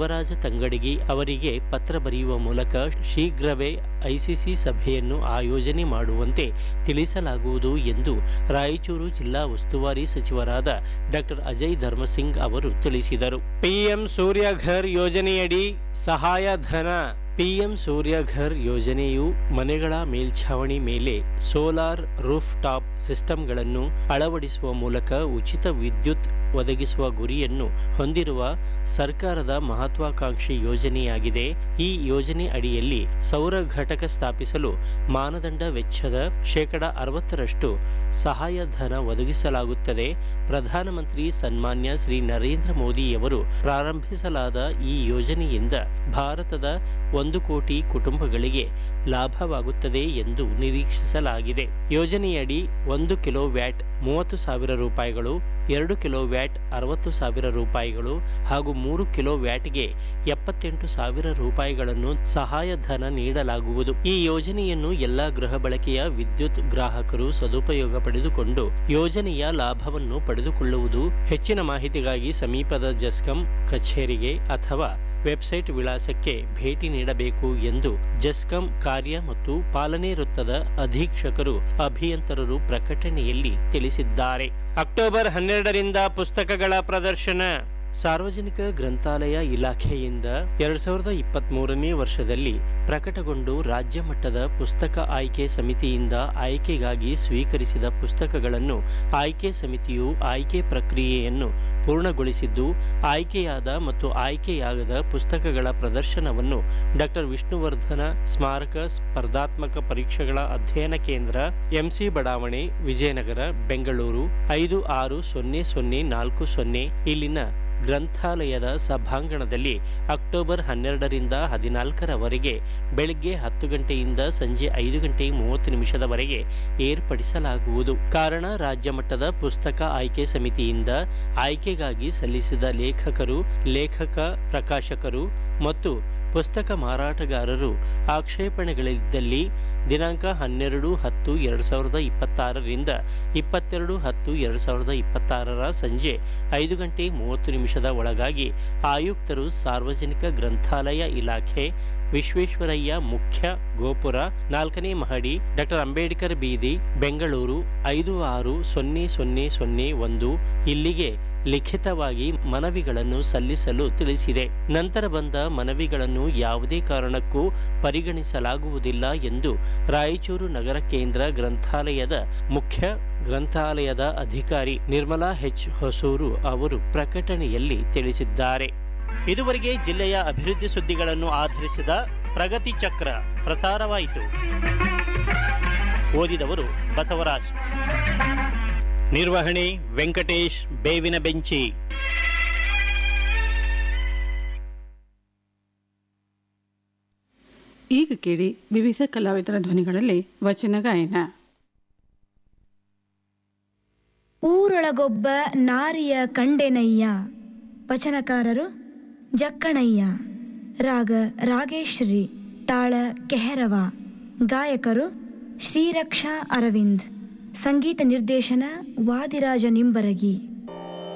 ಶಿವರಾಜ ತಂಗಡಗಿ ಅವರಿಗೆ ಪತ್ರ ಬರೆಯುವ ಮೂಲಕ ಶೀಘ್ರವೇ ಐಸಿಸಿ ಸಭೆಯನ್ನು ಆಯೋಜನೆ ಮಾಡುವಂತೆ ತಿಳಿಸಲಾಗುವುದು ಎಂದು ರಾಯಚೂರು ಜಿಲ್ಲಾ ಉಸ್ತುವಾರಿ ಸಚಿವರಾದ ಡಾಕ್ಟರ್ ಅಜಯ್ ಧರ್ಮಸಿಂಗ್ ಅವರು ತಿಳಿಸಿದರು ಪಿಎಂ ಸೂರ್ಯಘರ್ ಯೋಜನೆಯಡಿ ಸಹಾಯಧನ ಪಿಎಂ ಸೂರ್ಯಘರ್ ಯೋಜನೆಯು ಮನೆಗಳ ಮೇಲ್ಛಾವಣಿ ಮೇಲೆ ಸೋಲಾರ್ ರೂಫ್ ಟಾಪ್ ಸಿಸ್ಟಂಗಳನ್ನು ಅಳವಡಿಸುವ ಮೂಲಕ ಉಚಿತ ವಿದ್ಯುತ್ ಒದಗಿಸುವ ಗುರಿಯನ್ನು ಹೊಂದಿರುವ ಸರ್ಕಾರದ ಮಹತ್ವಾಕಾಂಕ್ಷಿ ಯೋಜನೆಯಾಗಿದೆ ಈ ಯೋಜನೆ ಅಡಿಯಲ್ಲಿ ಸೌರ ಘಟಕ ಸ್ಥಾಪಿಸಲು ಮಾನದಂಡ ವೆಚ್ಚದ ಶೇಕಡ ಅರವತ್ತರಷ್ಟು ಸಹಾಯಧನ ಒದಗಿಸಲಾಗುತ್ತದೆ ಪ್ರಧಾನಮಂತ್ರಿ ಸನ್ಮಾನ್ಯ ಶ್ರೀ ನರೇಂದ್ರ ಮೋದಿಯವರು ಪ್ರಾರಂಭಿಸಲಾದ ಈ ಯೋಜನೆಯಿಂದ ಭಾರತದ ಒಂದು ಕೋಟಿ ಕುಟುಂಬಗಳಿಗೆ ಲಾಭವಾಗುತ್ತದೆ ಎಂದು ನಿರೀಕ್ಷಿಸಲಾಗಿದೆ ಯೋಜನೆಯಡಿ ಒಂದು ಕಿಲೋ ವ್ಯಾಟ್ ಮೂವತ್ತು ಸಾವಿರ ರೂಪಾಯಿಗಳು ಎರಡು ಕಿಲೋ ವ್ಯಾಟ್ ಅರವತ್ತು ಸಾವಿರ ರೂಪಾಯಿಗಳು ಹಾಗೂ ಮೂರು ಕಿಲೋ ವ್ಯಾಟ್ಗೆ ಎಪ್ಪತ್ತೆಂಟು ಸಾವಿರ ರೂಪಾಯಿಗಳನ್ನು ಸಹಾಯಧನ ನೀಡಲಾಗುವುದು ಈ ಯೋಜನೆಯನ್ನು ಎಲ್ಲಾ ಗೃಹ ಬಳಕೆಯ ವಿದ್ಯುತ್ ಗ್ರಾಹಕರು ಸದುಪಯೋಗ ಪಡೆದುಕೊಂಡು ಯೋಜನೆಯ ಲಾಭವನ್ನು ಪಡೆದುಕೊಳ್ಳುವುದು ಹೆಚ್ಚಿನ ಮಾಹಿತಿಗಾಗಿ ಸಮೀಪದ ಜಸ್ಕಂ ಕಚೇರಿಗೆ ಅಥವಾ ವೆಬ್ಸೈಟ್ ವಿಳಾಸಕ್ಕೆ ಭೇಟಿ ನೀಡಬೇಕು ಎಂದು ಜಸ್ಕಂ ಕಾರ್ಯ ಮತ್ತು ಪಾಲನೆ ವೃತ್ತದ ಅಧೀಕ್ಷಕರು ಅಭಿಯಂತರರು ಪ್ರಕಟಣೆಯಲ್ಲಿ ತಿಳಿಸಿದ್ದಾರೆ ಅಕ್ಟೋಬರ್ ಹನ್ನೆರಡರಿಂದ ಪುಸ್ತಕಗಳ ಪ್ರದರ್ಶನ ಸಾರ್ವಜನಿಕ ಗ್ರಂಥಾಲಯ ಇಲಾಖೆಯಿಂದ ಎರಡ್ ಸಾವಿರದ ಇಪ್ಪತ್ತ್ ಮೂರನೇ ವರ್ಷದಲ್ಲಿ ಪ್ರಕಟಗೊಂಡು ರಾಜ್ಯ ಮಟ್ಟದ ಪುಸ್ತಕ ಆಯ್ಕೆ ಸಮಿತಿಯಿಂದ ಆಯ್ಕೆಗಾಗಿ ಸ್ವೀಕರಿಸಿದ ಪುಸ್ತಕಗಳನ್ನು ಆಯ್ಕೆ ಸಮಿತಿಯು ಆಯ್ಕೆ ಪ್ರಕ್ರಿಯೆಯನ್ನು ಪೂರ್ಣಗೊಳಿಸಿದ್ದು ಆಯ್ಕೆಯಾದ ಮತ್ತು ಆಯ್ಕೆಯಾಗದ ಪುಸ್ತಕಗಳ ಪ್ರದರ್ಶನವನ್ನು ಡಾಕ್ಟರ್ ವಿಷ್ಣುವರ್ಧನ ಸ್ಮಾರಕ ಸ್ಪರ್ಧಾತ್ಮಕ ಪರೀಕ್ಷೆಗಳ ಅಧ್ಯಯನ ಕೇಂದ್ರ ಎಂಸಿ ಬಡಾವಣೆ ವಿಜಯನಗರ ಬೆಂಗಳೂರು ಐದು ಆರು ಸೊನ್ನೆ ಸೊನ್ನೆ ನಾಲ್ಕು ಸೊನ್ನೆ ಇಲ್ಲಿನ ಗ್ರಂಥಾಲಯದ ಸಭಾಂಗಣದಲ್ಲಿ ಅಕ್ಟೋಬರ್ ಹನ್ನೆರಡರಿಂದ ಹದಿನಾಲ್ಕರವರೆಗೆ ಬೆಳಗ್ಗೆ ಹತ್ತು ಗಂಟೆಯಿಂದ ಸಂಜೆ ಐದು ಗಂಟೆ ಮೂವತ್ತು ನಿಮಿಷದವರೆಗೆ ಏರ್ಪಡಿಸಲಾಗುವುದು ಕಾರಣ ರಾಜ್ಯ ಮಟ್ಟದ ಪುಸ್ತಕ ಆಯ್ಕೆ ಸಮಿತಿಯಿಂದ ಆಯ್ಕೆಗಾಗಿ ಸಲ್ಲಿಸಿದ ಲೇಖಕರು ಲೇಖಕ ಪ್ರಕಾಶಕರು ಮತ್ತು ಪುಸ್ತಕ ಮಾರಾಟಗಾರರು ಆಕ್ಷೇಪಣೆಗಳಿದ್ದಲ್ಲಿ ದಿನಾಂಕ ಹನ್ನೆರಡು ಹತ್ತು ಎರಡು ಸಾವಿರದ ಇಪ್ಪತ್ತಾರರಿಂದ ಇಪ್ಪತ್ತೆರಡು ಹತ್ತು ಎರಡು ಸಾವಿರದ ಇಪ್ಪತ್ತಾರರ ಸಂಜೆ ಐದು ಗಂಟೆ ಮೂವತ್ತು ನಿಮಿಷದ ಒಳಗಾಗಿ ಆಯುಕ್ತರು ಸಾರ್ವಜನಿಕ ಗ್ರಂಥಾಲಯ ಇಲಾಖೆ ವಿಶ್ವೇಶ್ವರಯ್ಯ ಮುಖ್ಯ ಗೋಪುರ ನಾಲ್ಕನೇ ಮಹಡಿ ಡಾಕ್ಟರ್ ಅಂಬೇಡ್ಕರ್ ಬೀದಿ ಬೆಂಗಳೂರು ಐದು ಆರು ಸೊನ್ನೆ ಸೊನ್ನೆ ಸೊನ್ನೆ ಒಂದು ಇಲ್ಲಿಗೆ ಲಿಖಿತವಾಗಿ ಮನವಿಗಳನ್ನು ಸಲ್ಲಿಸಲು ತಿಳಿಸಿದೆ ನಂತರ ಬಂದ ಮನವಿಗಳನ್ನು ಯಾವುದೇ ಕಾರಣಕ್ಕೂ ಪರಿಗಣಿಸಲಾಗುವುದಿಲ್ಲ ಎಂದು ರಾಯಚೂರು ನಗರ ಕೇಂದ್ರ ಗ್ರಂಥಾಲಯದ ಮುಖ್ಯ ಗ್ರಂಥಾಲಯದ ಅಧಿಕಾರಿ ನಿರ್ಮಲಾ ಎಚ್ ಹೊಸೂರು ಅವರು ಪ್ರಕಟಣೆಯಲ್ಲಿ ತಿಳಿಸಿದ್ದಾರೆ ಇದುವರೆಗೆ ಜಿಲ್ಲೆಯ ಅಭಿವೃದ್ಧಿ ಸುದ್ದಿಗಳನ್ನು ಆಧರಿಸಿದ ಪ್ರಗತಿ ಚಕ್ರ ಪ್ರಸಾರವಾಯಿತು ಓದಿದವರು ಬಸವರಾಜ್ ನಿರ್ವಹಣೆ ವೆಂಕಟೇಶ್ ಬೇವಿನ ಬೆಂಚಿ ಈಗ ಕೇಳಿ ವಿವಿಧ ಕಲಾವಿದರ ಧ್ವನಿಗಳಲ್ಲಿ ವಚನ ಗಾಯನ ಊರೊಳಗೊಬ್ಬ ನಾರಿಯ ಕಂಡೆನಯ್ಯ ವಚನಕಾರರು ಜಕ್ಕಣಯ್ಯ ರಾಗ ರಾಗೇಶ್ರೀ ತಾಳ ಕೆಹರವ ಗಾಯಕರು ಶ್ರೀರಕ್ಷಾ ಅರವಿಂದ್ ಸಂಗೀತ ನಿರ್ದೇಶನ ವಾದಿರಾಜ ನಿಂಬರಗಿ